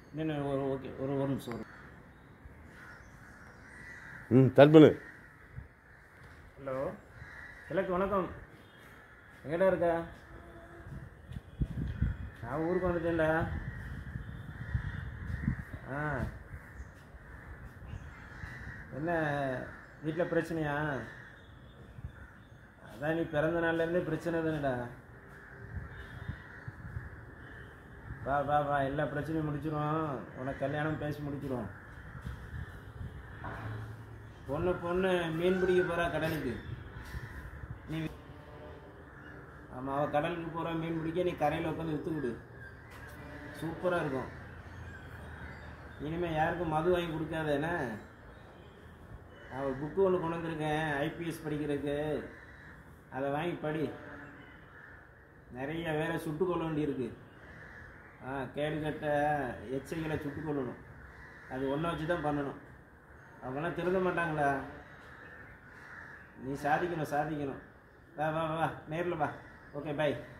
இன்னும் ஒரு ஓகே ஒரு ஒரு நிமிஷம் ஒரு ம் ஸ்டார்ட் பண்ணு ஹலோ இலக்கு வணக்கம் எங்கடா இருக்க நான் ஊருக்கு வந்துட்டேன்டா ஆ என்ன வீட்டில் பிரச்சனையா அதான் நீ பிறந்த நாள்லேருந்தே பிரச்சனை தானேடா வா வா வா எல்லா பிரச்சனையும் முடிச்சிருவோம் உனக்கு கல்யாணம் பேசி முடிச்சிருவோம் பொண்ணு பொண்ணு மீன் பிடிக்க போகிறா கடலுக்கு நீ ஆமாம் அவள் கடலுக்கு போகிற மீன் பிடிக்க நீ கரையில் உட்காந்து விற்றுக்கிடு சூப்பராக இருக்கும் இனிமேல் யாருக்கும் மது வாங்கி கொடுக்காத என்ன அவள் புக்கு ஒன்று கொண்டு வந்திருக்கேன் ஐபிஎஸ் படிக்கிறதுக்கு அதை வாங்கி படி நிறைய வேலை சுட்டுக்கொள்ள வேண்டியிருக்கு ஆ கேடு கட்ட எச்சைகளை சுட்டுக்கொள்ளணும் அது ஒன்றை வச்சு தான் பண்ணணும் அவங்களாம் திருந்த மாட்டாங்களா நீ சாதிக்கணும் சாதிக்கணும் வா வா வா நேரில் வா ஓகே பை